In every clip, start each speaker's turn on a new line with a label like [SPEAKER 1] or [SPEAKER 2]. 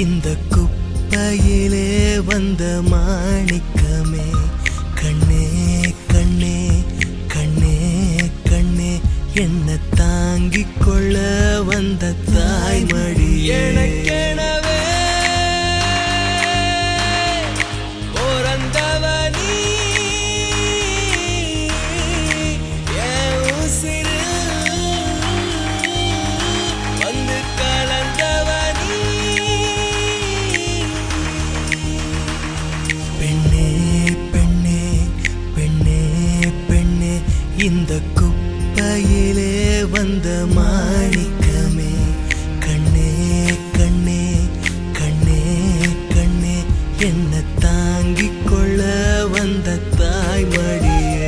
[SPEAKER 1] இந்த குப்பையிலே வந்த மாணிக்கமே கண்ணே கண்ணே கண்ணே கண்ணே என்ன தாங்கிக் கொள்ள வந்த தாய்மடி எனக்கெனவே பிறந்தவனி என் உசிரில் வந்து கலந்தவனி பெண்ணே பெண்ணே பெண்ணே பெண்ணே இந்த குப்பையிலே வந்த மாணிக்கமே கண்ணே கண்ணே கண்ணே கண்ணே என்ன தாங்கிக் கொள்ள வந்த தாய்மடியே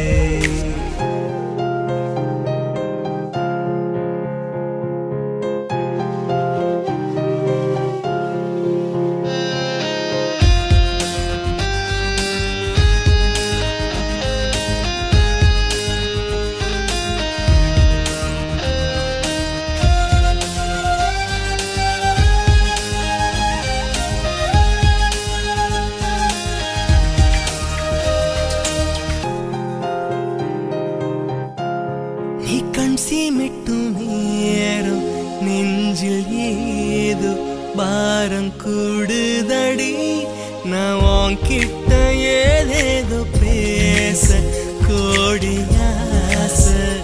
[SPEAKER 1] நீ கண் சீமிட்டும் நேரம் நெஞ்சில் ஏதோ பாரம் கூடுதடி நான் உன்கிட்ட ஏதேதோ பேச கோடியாச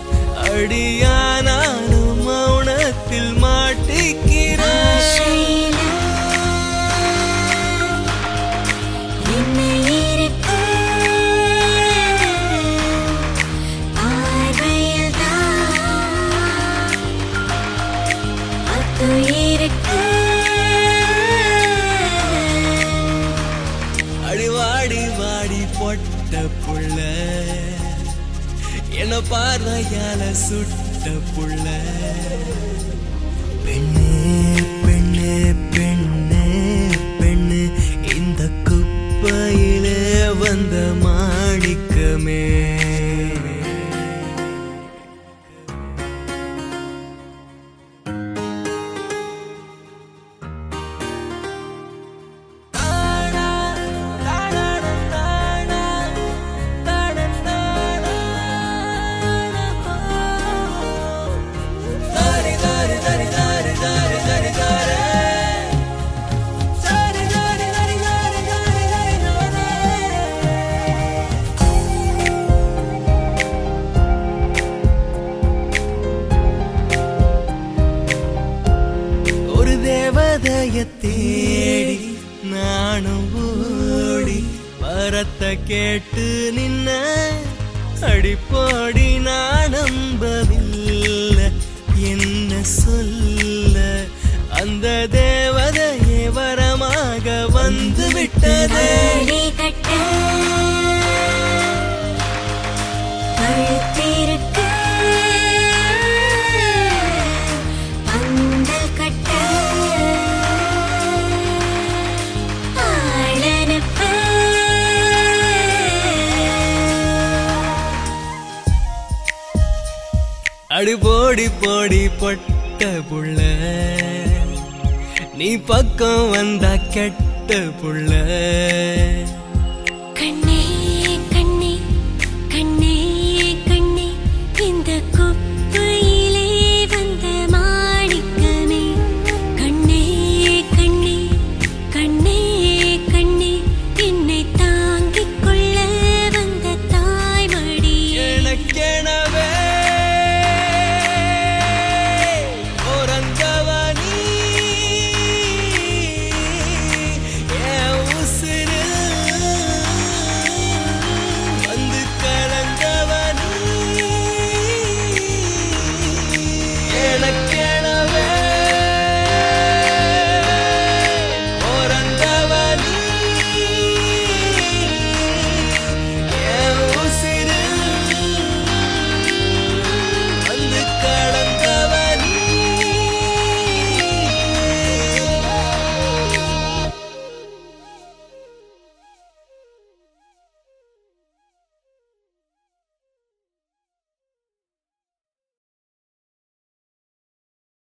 [SPEAKER 1] அடியானாலும் மௌனத்தில் மாட்டிக்கிறேன் அடிவாடி வாடி பொட்ட புள்ள என்ன பார்வையால சுட்ட புள்ள பெண்ணே பெண்ணே பெண்ணே பெண்ணு இந்த குப்பையிலே வந்த மாணிக்கமே ஒரு தேவதைய தேடி நானும் ஓடி வரத்தை கேட்டு நின்ன அடிப்போடி நான் நம்பவில்லை என்ன சொல்ல அந்த தேவதையே வரமாக வந்து விட்டதே
[SPEAKER 2] கழுத்திருக்கு பந்தல் கட்ட ஆளனுப்பு
[SPEAKER 1] அடி போடி போடி பொட்ட புள்ள நீ பக்கம் வந்தா கெட்ட புள்ள